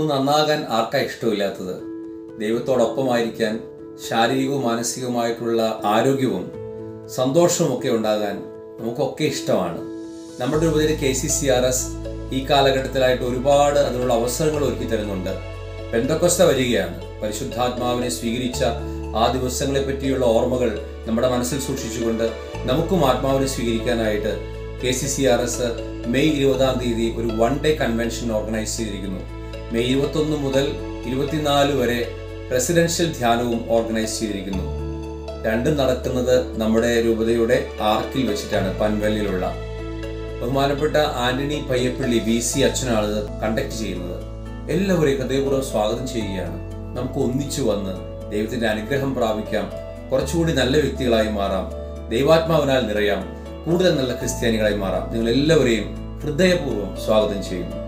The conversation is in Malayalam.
ഒന്ന് നന്നാകാൻ ആർക്കാ ഇഷ്ടമില്ലാത്തത് ദൈവത്തോടൊപ്പമായിരിക്കാൻ ശാരീരികവും മാനസികവുമായിട്ടുള്ള ആരോഗ്യവും സന്തോഷവും ഒക്കെ ഉണ്ടാകാൻ നമുക്കൊക്കെ ഇഷ്ടമാണ് നമ്മുടെ രൂപതയിൽ K C C R S ഈ കാലഘട്ടത്തിലായിട്ട് ഒരുപാട് അതിനുള്ള അവസരങ്ങൾ ഒരുക്കി തരുന്നുണ്ട് പെന്തക്കൊസ്ത വരികയാണ് പരിശുദ്ധാത്മാവിനെ സ്വീകരിച്ച ആ ദിവസങ്ങളെ പറ്റിയുള്ള ഓർമ്മകൾ നമ്മുടെ മനസ്സിൽ സൂക്ഷിച്ചുകൊണ്ട് നമുക്കും ആത്മാവിനെ സ്വീകരിക്കാനായിട്ട് K C C R S May ഇരുപതാം തീയതി ഒരു വൺ ഡേ കൺവെൻഷൻ ഓർഗനൈസ് ചെയ്തിരിക്കുന്നു മെയ് ഇരുപത്തൊന്ന് മുതൽ ഇരുപത്തിനാല് വരെ റെസിഡൻഷ്യൽ ധ്യാനവും ഓർഗനൈസ് ചെയ്തിരിക്കുന്നു രണ്ടും നടക്കുന്നത് നമ്മുടെ രൂപതയുടെ ആർക്കിൽ വെച്ചിട്ടാണ് പൻവല്ലിലുള്ള ബഹുമാനപ്പെട്ട ആന്റണി പയ്യപ്പള്ളി ബി സി അച്ഛനാണ് ഇത് കണ്ടക്ട് ചെയ്യുന്നത് എല്ലാവരെയും ഹൃദയപൂർവ്വം സ്വാഗതം ചെയ്യുകയാണ് നമുക്ക് ഒന്നിച്ചു വന്ന് ദൈവത്തിന്റെ അനുഗ്രഹം പ്രാപിക്കാം കുറച്ചുകൂടി നല്ല വ്യക്തികളായി മാറാം ദൈവാത്മാവിനാൽ നിറയാം കൂടുതൽ നല്ല ക്രിസ്ത്യാനികളായി മാറാം നിങ്ങൾ എല്ലാവരെയും ഹൃദയപൂർവ്വം സ്വാഗതം ചെയ്യുന്നു